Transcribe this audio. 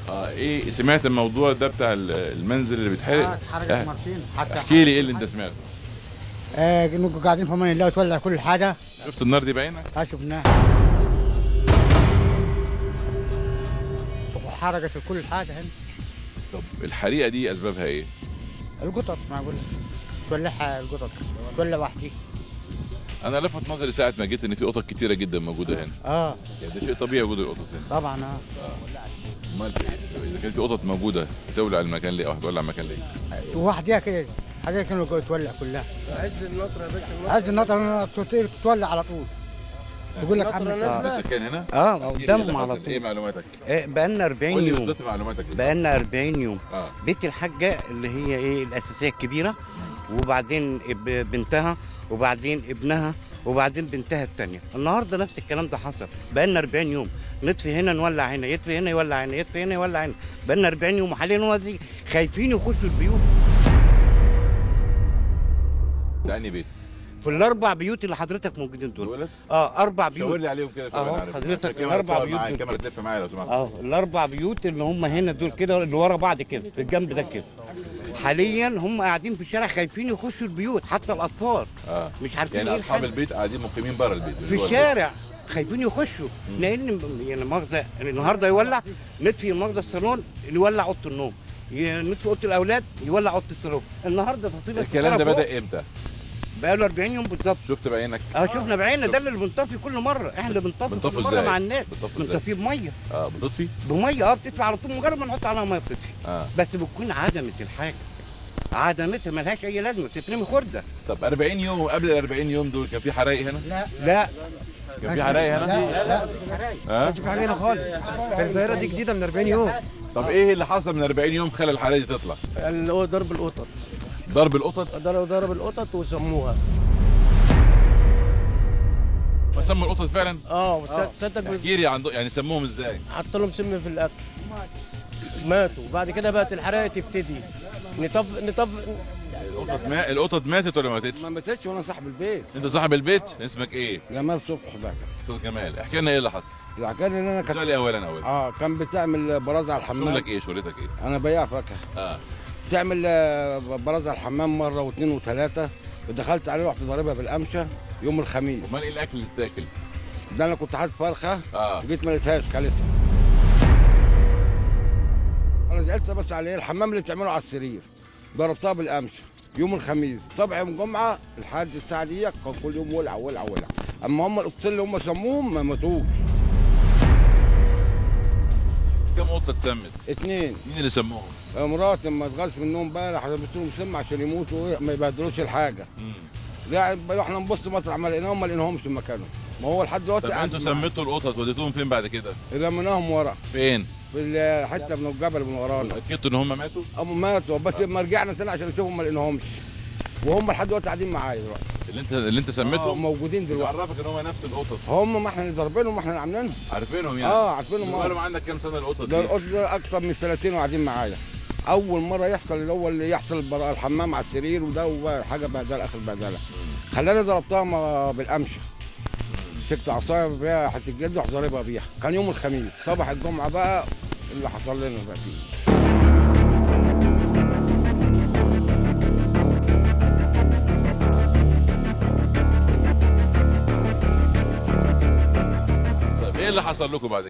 اه ايه سمعت الموضوع ده بتاع ال- المنزل اللي اه بيتحرق اتحرقت آه، مرتين حتى احكي لي ايه اللي انت سمعته آه انكم قاعدين في امان الله وتولع كل حاجه شفت النار دي بعينك اه شفناها وحرقت في كل حاجه هنا طب الحريقه دي اسبابها ايه القطط ما اقول لك تولعها القطط تولع وحدي انا لفت نظري ساعه ما جيت ان في قطط كتيره جدا موجوده هنا اه يعني ده شيء طبيعي وجود القطط هنا طبعا اه امال إيه؟ اذا كانت في قطط موجوده تولع المكان ليه او هتولع المكان ليه وحديها كده حاجه كانوا تولع كلها عز النطره يا باشا النطره عايز النطر تطير تولع على طول تقول لك عم النطرة نازلة. لسه كان هنا اه احكي لي إيه اللي قدامهم على حصل؟ ايه طول معلوماتك آه، بقالنا 40 قول لي يوم بالظبط معلوماتك بالظبط. بقالنا 40 يوم اه بيت الحاجة اللي هي ايه الأساسية الكبيرة وبعدين اب- بنتها وبعدين ابنها وبعدين بنتها التانية النهاردة نفس الكلام ده حصل بقالنا 40 يوم نطفي هنا نولع هنا يطفي هنا يولع هنا يطفي هنا يولع هنا بقالنا 40 يوم وحاليا هو دي خايفين يخشوا البيوت ده انهي بيت في الأربع بيوت اللي حضرتك موجودين دول دولت اه أربع شاور بيوت لي عليهم كده أهو كمان عارف. حضرتك الكاميرا الأربع تصور بيوت معايا، دول الكاميرا تلف معايا لو سمحت اه الاربع بيوت اللي هم هنا دول كده اللي ورا بعض كده في الجنب ده كده حاليا هم قاعدين في الشارع خايفين يخشوا البيوت حتى الاطفال اه مش عارفين يعني ايه اصحاب الحل. البيت قاعدين مقيمين بره البيت مش في جوه الشارع خايفين يخشوا لان يعني مؤاخذه النهارده يولع نطفي مؤاخذه الصالون يولع اوضه النوم ي- نطفي اوضه الاولاد يولع اوضه الصالون النهارده تطفي البيت. الكلام ده بدا امتى بقى له 40 يوم بالظبط شفت بعينك اه شفنا بعيننا ده اللي بنطفي كل مره احنا اللي بنطفي بنطفي كل مره ازاي؟ مع الناس بنطفي ازاي؟ بنطفيه بميه اه بتطفي بميه اه بتدفع على طول مجرد ما نحط عليها ميه بتدفي اه بس بتكون عدمت الحاجه عدمتها ملهاش اي لازمه بتترمي خرده طب 40 يوم قبل ال 40 يوم دول كان في حرايق هنا لا لا كان في حرايق هنا لا لا اه في حاجه هنا خالص الظاهره دي جديده من 40 يوم طب ايه اللي حصل من 40 يوم خلى الحرايق دي تطلع اللي هو ضرب القطط ضرب القطط ضرب ضرب القطط وسموها فسموا القطط فعلا اه وص- صدق احكي لي عن يعني سموهم ازاي حط لهم سم في الاكل ماتوا وبعد كده بقت الحرائق تبتدي نطف نطف القطط ما... القطط ماتت ولا ما ماتتش ما ماتتش وانا صاحب البيت انت صاحب البيت اسمك ايه جمال صبح بقى استاذ جمال احكي لنا ايه اللي حصل الحكايه ان انا كنت سؤالي اولا اولا اه كان بتعمل براز على الحمام شغلك ايه شغلتك ايه انا بياع فاكهه اه تعمل آه، براز على الحمام مره واثنين وثلاثه ودخلت عليه رحت ضاربها بالامشه يوم الخميس امال ايه الاكل اللي اتاكل ده انا كنت حاطط فرخه اه جيت ما لقيتهاش كلتها انا زعلت بس على ايه الحمام اللي بتعمله على السرير ضربتها بالامشه يوم الخميس طبعا يوم الجمعه لحد الساعه دي كان كل يوم ولع ولع ولع اما هم القطين اللي هم سموهم ما ماتوش كم قطه اتسمت اتنين مين اللي سموهم مراتي لما اتغاظ من النوم بقى حسبت لهم سم عشان يموتوا إيه، ما يبهدلوش الحاجه مم. لا رحنا نبص مطرح ما لقيناهم ما لقيناهمش في مكانهم ما هو لحد دلوقتي طب قاعد انتوا معانا. سميتوا القطط وديتوهم فين بعد كده رميناهم ورا فين في الحته من الجبل من ورانا اتاكدتوا ان هم ماتوا هم ماتوا بس لما رجعنا تاني عشان نشوفهم ما لقيناهمش وهم لحد دلوقتي قاعدين معايا دلوقتي اللي انت اللي انت آه سميتهم موجودين مش دلوقتي عرفك ان هم نفس القطط هم ما احنا اللي ضاربينهم ما احنا اللي عاملينهم عارفينهم يعني اه عارفينهم بقالهم آه. عندك كام سنه القطط ده دي القط ده اكتر من سنتين وقاعدين معايا اول مره يحصل اللي هو اللي يحصل البر- الحمام على السرير وده وحاجه بهدله اخر بهدله خلاني ضربتها ما- بالامشه مسكت عصايه بيها حته جلد ورحت ضاربها بيها كان يوم الخميس صباح الجمعه بقى اللي حصل لنا بقى فيه طيب ايه اللي حصل لكم بعد